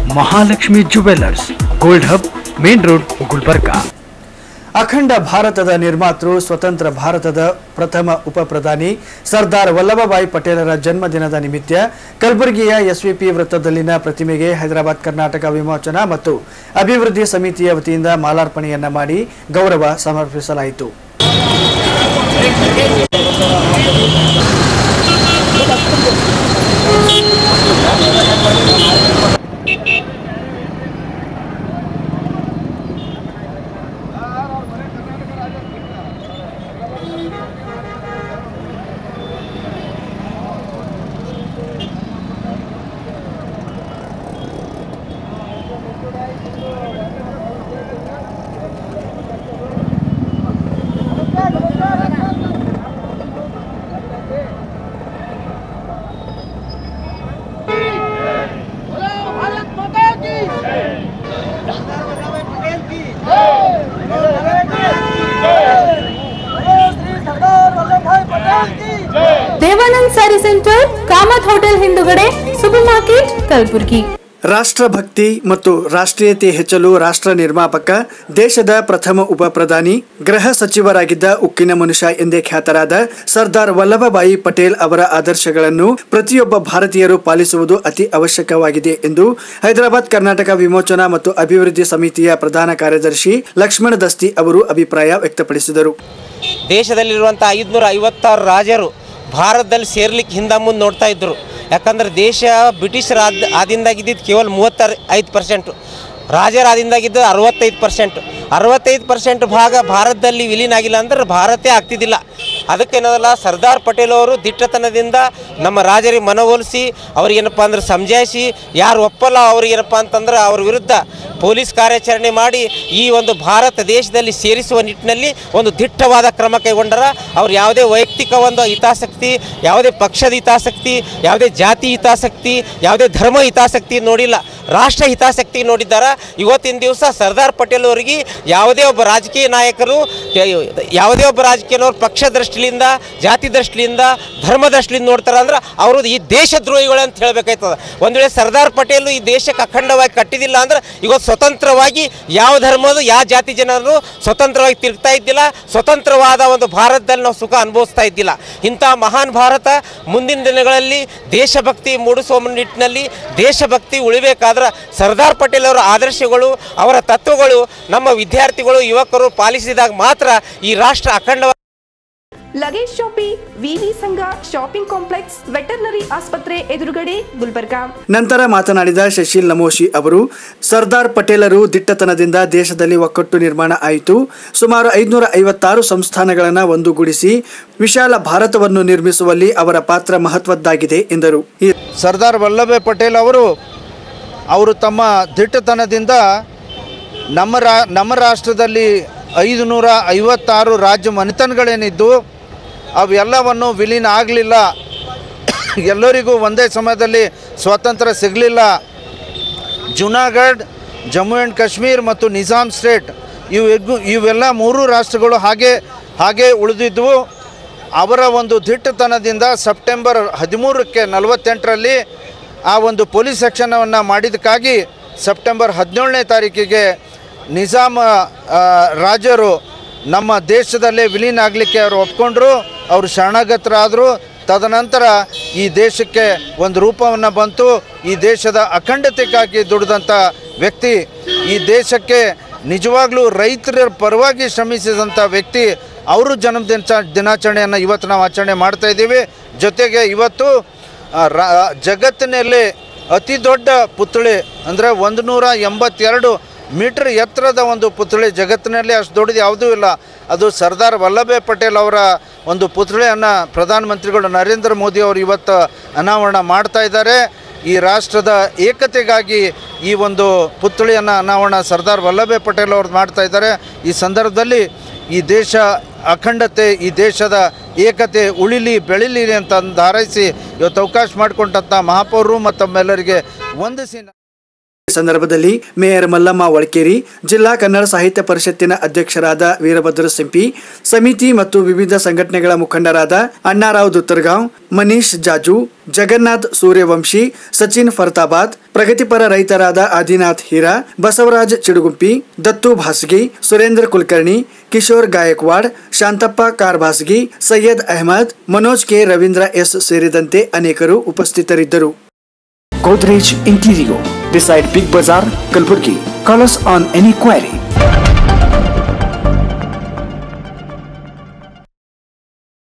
Mahalakshmi jewellers gold hub main road Gulbarga ಅಖಂಡ ಭಾರತದ ನಿರ್ಮಾತೃ ಸ್ವತಂತ್ರ ಭಾರತದ ಪ್ರಥಮ ಉಪ ಪ್ರಧಾನಿ ಸರ್ದಾರ್ ವಲ್ಲಭಭಾಯಿ ಪಟೇಲರ ಜನ್ಮದಿನದ ನಿಮಿತ್ತ ಕಲಬುರಗಿಯ ಎಸ್ವಿಪಿ ವೃತ್ತದಲ್ಲಿನ ಪ್ರತಿಮೆಗೆ ಹೈದರಾಬಾದ್ ಕರ್ನಾಟಕ ವಿಮೋಚನಾ ಮತ್ತು ಅಭಿವೃದ್ಧಿ ಸಮಿತಿಯ ವತಿಯಿಂದ ಮಾಲಾರ್ಪಣೆಯನ್ನ ಮಾಡಿ ಗೌರವ ಸಮರ್ಪಿಸಲಾಯಿತು भारत माता की पटेल की श्री सरदार वल्लभ भाई पटेल की ದೇವಾನಂದ್ ಸ್ಯಾರಿ ಸೆಂಟರ್ ಕಾಮತ್ ಹೋಟೆಲ್ ಹಿಂದುಗಡೆ ಸೂಪರ್ ಮಾರ್ಕೆಟ್ ಕಲಬುರ್ಗಿ ರಾಷ್ಟ್ರಭಕ್ತಿ ಮತ್ತು ರಾಷ್ಟ್ರೀಯತೆ ಹೆಚ್ಚಲು ರಾಷ್ಟ್ರ ನಿರ್ಮಾಪಕ ದೇಶದ ಪ್ರಥಮ ಉಪ ಪ್ರಧಾನಿ ಗೃಹ ಸಚಿವರಾಗಿದ್ದ ಉಕ್ಕಿನ ಮನುಷ್ಯ ಎಂದೇ ಖ್ಯಾತರಾದ ಸರ್ದಾರ್ ವಲ್ಲಭಭಾಯಿ ಪಟೇಲ್ ಅವರ ಆದರ್ಶಗಳನ್ನು ಪ್ರತಿಯೊಬ್ಬ ಭಾರತೀಯರು ಪಾಲಿಸುವುದು ಅತಿ ಅವಶ್ಯಕವಾಗಿದೆ ಎಂದು ಹೈದರಾಬಾದ್ ಕರ್ನಾಟಕ ವಿಮೋಚನಾ ಮತ್ತು ಅಭಿವೃದ್ಧಿ ಸಮಿತಿಯ ಪ್ರಧಾನ ಕಾರ್ಯದರ್ಶಿ ಲಕ್ಷ್ಮಣ ದಸ್ತಿ ಅವರು ಅಭಿಪ್ರಾಯ ವ್ಯಕ್ತಪಡಿಸಿದರು ದೇಶದಲ್ಲಿರುವಂಥ ಐದುನೂರ ಐವತ್ತಾರು ರಾಜರು ಭಾರತದಲ್ಲಿ ಸೇರ್ಲಿಕ್ಕೆ ಹಿಂದೆ ಮುಂದೆ ನೋಡ್ತಾ ಇದ್ದರು ಯಾಕಂದ್ರೆ ದೇಶ ಬ್ರಿಟಿಷರ ಆದ ಆದಿಂದಾಗಿದ್ದಿದ್ದು ಕೇವಲ ಮೂವತ್ತಾರು ಐದು ಪರ್ಸೆಂಟು ರಾಜರ ಆದಿಂದಾಗಿದ್ದು ಅರವತ್ತೈದು ಪರ್ಸೆಂಟ್ ಅರವತ್ತೈದು ಪರ್ಸೆಂಟ್ ಭಾಗ ಭಾರತದಲ್ಲಿ ವಿಲೀನ ಆಗಿಲ್ಲ ಅಂದ್ರೆ ಭಾರತೇ ಆಗ್ತಿದ್ದಿಲ್ಲ ಅದಕ್ಕೇನದಲ್ಲ ಸರ್ದಾರ್ ಪಟೇಲ್ ಅವರು ದಿಟ್ಟತನದಿಂದ ನಮ್ಮ ರಾಜರಿಗೆ ಮನವೊಲಿಸಿ ಅವ್ರಿಗೇನಪ್ಪ ಅಂದ್ರೆ ಸಮಜಾಯಿಸಿ ಯಾರು ಒಪ್ಪಲ್ಲ ಅವ್ರಿಗೇನಪ್ಪ ಅಂತಂದ್ರೆ ಅವ್ರ ವಿರುದ್ಧ ಪೊಲೀಸ್ ಕಾರ್ಯಾಚರಣೆ ಮಾಡಿ ಈ ಒಂದು ಭಾರತ ದೇಶದಲ್ಲಿ ಸೇರಿಸುವ ನಿಟ್ಟಿನಲ್ಲಿ ಒಂದು ದಿಟ್ಟವಾದ ಕ್ರಮ ಕೈಗೊಂಡರ ಅವ್ರು ಯಾವುದೇ ವೈಯಕ್ತಿಕ ಒಂದು ಹಿತಾಸಕ್ತಿ ಯಾವುದೇ ಪಕ್ಷದ ಹಿತಾಸಕ್ತಿ ಯಾವುದೇ ಜಾತಿ ಹಿತಾಸಕ್ತಿ ಯಾವುದೇ ಧರ್ಮ ಹಿತಾಸಕ್ತಿ ನೋಡಿಲ್ಲ ರಾಷ್ಟ್ರ ಹಿತಾಸಕ್ತಿ ನೋಡಿದ್ದಾರ ಇವತ್ತಿನ ದಿವಸ ಸರ್ದಾರ್ ಪಟೇಲ್ ಅವರಿಗೆ ಯಾವುದೇ ಒಬ್ಬ ರಾಜಕೀಯ ನಾಯಕರು ಯಾವುದೇ ಒಬ್ಬ ರಾಜಕೀಯನವ್ರು ಪಕ್ಷ ದೃಷ್ಟಿಯಿಂದ ಜಾತಿ ದೃಷ್ಟಿಯಿಂದ ಧರ್ಮ ದೃಷ್ಟಿಯಿಂದ ನೋಡ್ತಾರೆ ಅಂದ್ರೆ ಅವರು ಈ ದೇಶದ್ರೋಹಿಗಳು ಅಂತ ಹೇಳಬೇಕಾಯ್ತದ ಒಂದು ವೇಳೆ ಸರ್ದಾರ್ ಪಟೇಲ್ ಈ ದೇಶಕ್ಕೆ ಅಖಂಡವಾಗಿ ಕಟ್ಟಿದಿಲ್ಲ ಅಂದ್ರೆ ಇವತ್ತು ಸ್ವತಂತ್ರವಾಗಿ ಯಾವ ಧರ್ಮದ ಯಾವ ಜಾತಿ ಜನರು ಸ್ವತಂತ್ರವಾಗಿ ತಿರುಗ್ತಾ ಇದ್ದಿಲ್ಲ ಸ್ವತಂತ್ರವಾದ ಒಂದು ಭಾರತದಲ್ಲಿ ನಾವು ಸುಖ ಅನುಭವಿಸ್ತಾ ಇದ್ದಿಲ್ಲ ಇಂಥ ಮಹಾನ್ ಭಾರತ ಮುಂದಿನ ದಿನಗಳಲ್ಲಿ ದೇಶಭಕ್ತಿ ಮೂಡಿಸುವ ನಿಟ್ಟಿನಲ್ಲಿ ದೇಶಭಕ್ತಿ ಉಳಿಬೇಕಾದ್ರೆ ಸರ್ದಾರ್ ಪಟೇಲ್ ಅವರ ಆದರ್ಶಗಳು ಅವರ ತತ್ವಗಳು ನಮ್ಮ ವಿದ್ಯಾರ್ಥಿಗಳು ಯುವಕರು ಪಾಲಿಸಿದಾಗ ಮಾತ್ರ ಈ ರಾಷ್ಟ್ರ ಅಖಂಡ ಲಗೇಜ್ ಶಾಪಿ ವಿವಿ ಸಂಘ ಶಾಪಿಂಗ್ ಕಾಂಪ್ಲೆಕ್ಸ್ ವೆಟರ್ನರಿ ಆಸ್ಪತ್ರೆ ಎದುರುಗಡೆ ಗುಲ್ಬರ್ಗಾ ನಂತರ ಮಾತನಾಡಿದ ಶಶಿಲ್ ನಮೋಶಿ ಅವರು ಸರ್ದಾರ್ ಪಟೇಲರು ದಿಟ್ಟತನದಿಂದ ದೇಶದಲ್ಲಿ ಒಕ್ಕಟ್ಟು ನಿರ್ಮಾಣ ಆಯಿತು ಸುಮಾರು ಐದುನೂರ ಐವತ್ತಾರು ಸಂಸ್ಥಾನಗಳನ್ನು ಒಂದುಗೂಡಿಸಿ ವಿಶಾಲ ಭಾರತವನ್ನು ನಿರ್ಮಿಸುವಲ್ಲಿ ಅವರ ಪಾತ್ರ ಮಹತ್ವದ್ದಾಗಿದೆ ಎಂದರು ಈ ಸರ್ದಾರ್ ವಲ್ಲಭಾಯ್ ಪಟೇಲ್ ಅವರು ಅವರು ತಮ್ಮ ದಿಟ್ಟತನದಿಂದ ನಮ್ಮ ರಾ ನಮ್ಮ ರಾಷ್ಟ್ರದಲ್ಲಿ ಐದು ನೂರ ಐವತ್ತಾರು ರಾಜ್ಯ ಮನೆತನಗಳೇನಿದ್ದು ಅವೆಲ್ಲವನ್ನು ವಿಲೀನ ಆಗಲಿಲ್ಲ ಎಲ್ಲರಿಗೂ ಒಂದೇ ಸಮಯದಲ್ಲಿ ಸ್ವಾತಂತ್ರ್ಯ ಸಿಗಲಿಲ್ಲ ಜುನಾಗಢ್ ಜಮ್ಮು ಆ್ಯಂಡ್ ಕಾಶ್ಮೀರ್ ಮತ್ತು ನಿಜಾಮ್ ಸ್ಟೇಟ್ ಇವು ಎಗ್ಗು- ಇವೆಲ್ಲ ಮೂರು ರಾಷ್ಟ್ರಗಳು ಹಾಗೆ ಹಾಗೆ ಉಳಿದಿದ್ವು ಅವರ ಒಂದು ದಿಟ್ಟತನದಿಂದ ಸೆಪ್ಟೆಂಬರ್ ಹದಿಮೂರಕ್ಕೆ ನಲವತ್ತೆಂಟರಲ್ಲಿ ಆ ಒಂದು ಪೊಲೀಸ್ ಸೆಕ್ಷನವನ್ನು ಮಾಡಿದ್ದಕ್ಕಾಗಿ ಸೆಪ್ಟೆಂಬರ್ ಹದಿನೇಳನೇ ತಾರೀಕಿಗೆ ನಿಜಾಮ ಆ, ರಾಜರು ನಮ್ಮ ದೇಶದಲ್ಲೇ ವಿಲೀನ ಆಗಲಿಕ್ಕೆ ಅವರು ಒಪ್ಕೊಂಡ್ರು ಅವರು ಶರಣಾಗತರಾದರು ತದನಂತರ ಈ ದೇಶಕ್ಕೆ ಒಂದು ರೂಪವನ್ನು ಬಂತು ಈ ದೇಶದ ಅಖಂಡತೆಗಾಗಿ ದುಡಿದಂಥ ವ್ಯಕ್ತಿ ಈ ದೇಶಕ್ಕೆ ನಿಜವಾಗ್ಲೂ ರೈತರ ಪರವಾಗಿ ಶ್ರಮಿಸಿದಂಥ ವ್ಯಕ್ತಿ ಅವರು ಜನ್ಮದಿನ ದಿನಾಚರಣೆಯನ್ನು ಇವತ್ತು ನಾವು ಆಚರಣೆ ಮಾಡ್ತಾ ಇದ್ದೀವಿ ಜೊತೆಗೆ ಇವತ್ತು ಆ, ರಾ ಜಗತ್ತಿನಲ್ಲಿ ಅತಿ ದೊಡ್ಡ ಪುತ್ಥಳಿ ಅಂದರೆ ಒಂದು ನೂರ ಎಂಬತ್ತೆರಡು ಮೀಟರ್ ಎತ್ತರದ ಒಂದು ಪುತ್ಥಳಿ ಜಗತ್ತಿನಲ್ಲಿ ಅಷ್ಟು ದೊಡ್ಡದು ಯಾವುದೂ ಇಲ್ಲ ಅದು ಸರ್ದಾರ್ ವಲ್ಲಭಾಯ್ ಪಟೇಲ್ ಅವರ ಒಂದು ಪುತ್ಥಳಿಯನ್ನು ಪ್ರಧಾನಮಂತ್ರಿಗಳು ನರೇಂದ್ರ ಮೋದಿ ಅವರು ಇವತ್ತು ಅನಾವರಣ ಮಾಡ್ತಾ ಇದ್ದಾರೆ ಈ ರಾಷ್ಟ್ರದ ಏಕತೆಗಾಗಿ ಈ ಒಂದು ಪುತ್ಥಳಿಯನ್ನು ಅನಾವರಣ ಸರ್ದಾರ್ ವಲ್ಲಭಾಯ್ ಪಟೇಲ್ ಅವರು ಮಾಡ್ತಾ ಇದ್ದಾರೆ ಈ ಸಂದರ್ಭದಲ್ಲಿ ಈ ದೇಶ ಅಖಂಡತೆ ಈ ದೇಶದ ಏಕತೆ ಉಳಿಲಿ ಬೆಳಿಲಿ ಅಂತ ಅಂದು ಹಾರೈಸಿ ಇವತ್ತು ಅವಕಾಶ ಮಾಡಿಕೊಂಡಂಥ ಮಹಾಪೌರರು ಮತ್ತು ತಮ್ಮೆಲ್ಲರಿಗೆ ವಂದಿಸಿ ಈ ಸಂದರ್ಭದಲ್ಲಿ ಮೇಯರ್ ಮಲ್ಲಮ್ಮ ವಳ್ಕೇರಿ ಜಿಲ್ಲಾ ಕನ್ನಡ ಸಾಹಿತ್ಯ ಪರಿಷತ್ತಿನ ಅಧ್ಯಕ್ಷರಾದ ವೀರಭದ್ರ ಸಿಂಪಿ ಸಮಿತಿ ಮತ್ತು ವಿವಿಧ ಸಂಘಟನೆಗಳ ಮುಖಂಡರಾದ ಅಣ್ಣಾರಾವ್ ದುತ್ತರ್ಗಾಂವ್ ಮನೀಶ್ ಜಾಜು ಜಗನ್ನಾಥ್ ಸೂರ್ಯವಂಶಿ ಸಚಿನ್ ಫರ್ತಾಬಾದ್ ಪ್ರಗತಿಪರ ರೈತರಾದ ಆದಿನಾಥ್ ಹೀರಾ ಬಸವರಾಜ್ ಚಿಡುಗುಂಪಿ ದತ್ತು ಭಾಸ್ಗಿ ಸುರೇಂದ್ರ ಕುಲಕರ್ಣಿ ಕಿಶೋರ್ ಗಾಯಕ್ವಾಡ್ ಶಾಂತಪ್ಪ ಕಾರ್ಭಾಸ್ಗಿ ಸೈಯದ್ ಅಹಮದ್ ಮನೋಜ್ ಕೆ ರವೀಂದ್ರ ಎಸ್ ಸೇರಿದಂತೆ ಅನೇಕರು ಉಪಸ್ಥಿತರಿದ್ದರು Godrej Interior beside Big Bazaar, Kalburgi. Call us on any query.